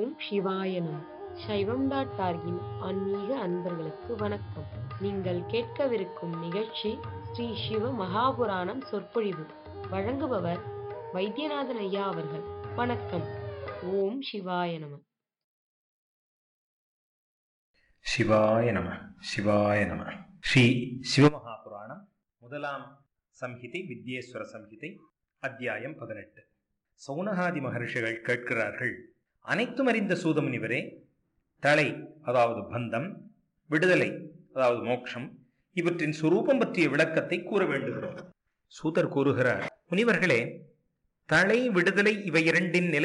ஓம் சிவாய நம சைவம் டாட் டார்கின் ஆன்மீக அன்பர்களுக்கு வணக்கம் நீங்கள் கேட்கவிருக்கும் நிகழ்ச்சி ஸ்ரீ சிவ மகாபுராணம் சொற்பொழிவு வழங்குபவர் வைத்தியநாதன் ஐயா அவர்கள் வணக்கம் ஓம் சிவாய நம சிவாய நம சிவாய நம ஸ்ரீ சிவமகாபுராணம் முதலாம் சம்ஹிதை வித்யேஸ்வர சம்ஹிதை அத்தியாயம் பதினெட்டு சௌனகாதி மகர்ஷிகள் கேட்கிறார்கள் அனைத்தும் அறிந்த சூதமுனிவரே தலை அதாவது பந்தம் விடுதலை அதாவது மோட்சம் இவற்றின் சுரூபம் பற்றிய விளக்கத்தை கூற வேண்டுகிறோம் சூதர் கூறுகிறார் முனிவர்களே தலை விடுதலை இவை இரண்டின் நிலை